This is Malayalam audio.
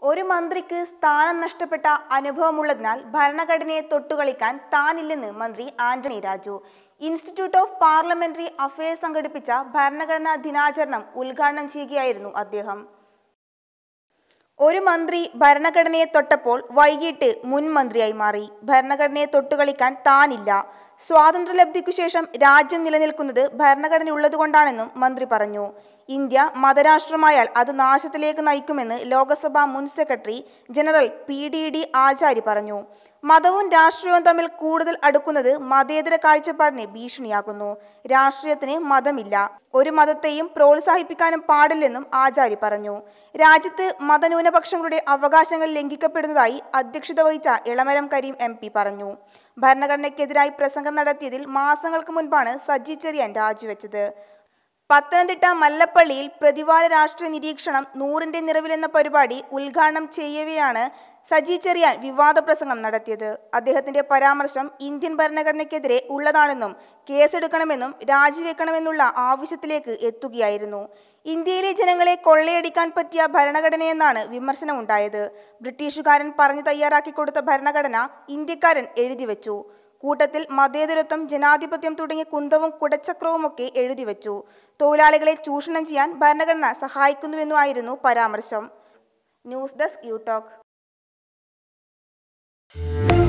ഒരു മന്ത്രിക്ക് സ്ഥാനം നഷ്ടപ്പെട്ട അനുഭവമുള്ളതിനാൽ ഭരണഘടനയെ തൊട്ടുകളിക്കാൻ താനില്ലെന്ന് മന്ത്രി Antony Raju institute of parliamentary affairs സംഘടിപ്പിച്ച ഭരണഘടനാ ദിനാചരണം ഉദ്ഘാടനം ചെയ്യുകയായിരുന്നു അദ്ദേഹം ഒരു മന്ത്രി ഭരണഘടനയെ തൊട്ടപ്പോൾ വൈകിട്ട് മുൻ മന്ത്രിയായി മാറി ഭരണഘടനയെ തൊട്ടുകളിക്കാൻ താനില്ല സ്വാതന്ത്ര്യലബ്ധിക്കു ശേഷം രാജ്യം നിലനിൽക്കുന്നത് ഭരണഘടന ഉള്ളതുകൊണ്ടാണെന്നും മന്ത്രി പറഞ്ഞു ഇന്ത്യ മതരാഷ്ട്രമായാൽ അത് നാശത്തിലേക്ക് നയിക്കുമെന്ന് ലോക്സഭാ മുൻ secretary general P D D Acharya പറഞ്ഞു മതവും രാഷ്ട്രീയവും തമ്മിൽ കൂടുതൽ അടുക്കുന്നത് മതേതര കാഴ്ചപ്പാടിന് ഭീഷണിയാകുന്നു രാഷ്ട്രീയത്തിന് മതമില്ല ഒരു മതത്തെയും പ്രോത്സാഹിപ്പിക്കാനും പാടില്ലെന്നും ആചാര്യ പറഞ്ഞു രാജ്യത്ത് മതന്യൂനപക്ഷങ്ങളുടെ അവകാശങ്ങൾ ലംഘിക്കപ്പെടുന്നതായി അധ്യക്ഷത വഹിച്ച ഇളമരം കരീം എം പി പറഞ്ഞു ഭരണഘടനയ്ക്കെതിരായി പ്രസംഗം നടത്തിയതിൽ മാസങ്ങൾക്ക് മുൻപാണ് സജി ചെറിയാൻ രാജിവെച്ചത് പത്തനംതിട്ട മല്ലപ്പള്ളിയിൽ പ്രതിവാര രാഷ്ട്രീയ നിരീക്ഷണം നൂറിന്റെ നിറവിലെന്ന പരിപാടി ഉദ്ഘാടനം ചെയ്യവെയാണ് സജി ചെറിയാൻ വിവാദ പ്രസംഗം നടത്തിയത് അദ്ദേഹത്തിന്റെ പരാമർശം ഇന്ത്യൻ ഭരണഘടനയ്ക്കെതിരെ ഉള്ളതാണെന്നും കേസെടുക്കണമെന്നും രാജിവെക്കണമെന്നുള്ള ആവശ്യത്തിലേക്ക് എത്തുകയായിരുന്നു ഇന്ത്യയിലെ ജനങ്ങളെ കൊള്ളയടിക്കാൻ പറ്റിയ ഭരണഘടനയെന്നാണ് വിമർശനമുണ്ടായത് ബ്രിട്ടീഷുകാരൻ പറഞ്ഞു തയ്യാറാക്കി കൊടുത്ത ഭരണഘടന ഇന്ത്യക്കാരൻ എഴുതിവെച്ചു കൂട്ടത്തിൽ മതേതരത്വം ജനാധിപത്യം തുടങ്ങിയ കുന്തവും കുടച്ചക്രവുമൊക്കെ എഴുതിവെച്ചു തൊഴിലാളികളെ ചൂഷണം ചെയ്യാൻ ഭരണഘടന സഹായിക്കുന്നുവെന്നുമായിരുന്നു പരാമർശം ന്യൂസ് ഡെസ്ക് യു ടോക്ക്